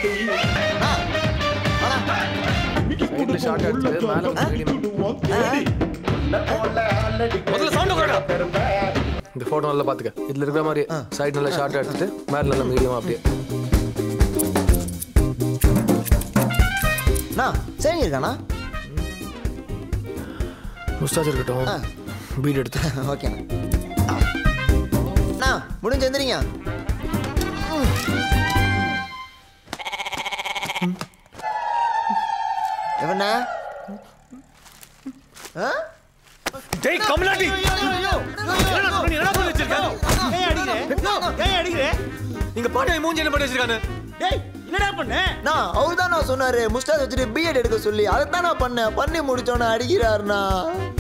சைடுல ஷார்ட் எடுத்து மேல மீடியம் முதல்ல சவுண்ட் குறைடா இந்த போட்டோ நல்லா பாத்துக்க இதுல இருக்கிற மாதிரி சைடு நல்லா ஷார்ட் எடுத்துட்டு மேல நல்லா மீடியமா அப்படியே அண்ணா சரிங்க இருக்காண்ணா முஸ்டாச் இருக்கட்டும் பீட் எடுத்து ஓகேண்ணா அண்ணா முடிஞ்சு எந்திரிங்க எவண்ணா ஆ டேய் கமலாட்டி என்னடா சொல்ற நீ? என்னடா சொல்லி வச்சிருக்க ஏன் அடிக்கிற ஏன் அடிக்கிற நீங்க பாட்டு மூஞ்சி என்ன பண்ணி வச்சிருக்கானு டேய் என்னடா பண்ண நான் அவர் தான் நான் சொன்னாரு முஸ்டாக் வச்சுட்டு பிஎட் எடுக்க சொல்லி அதை தான் நான் பண்ணேன் பண்ணி முடிச்சோன்னே அடிக்கிறாருண்ணா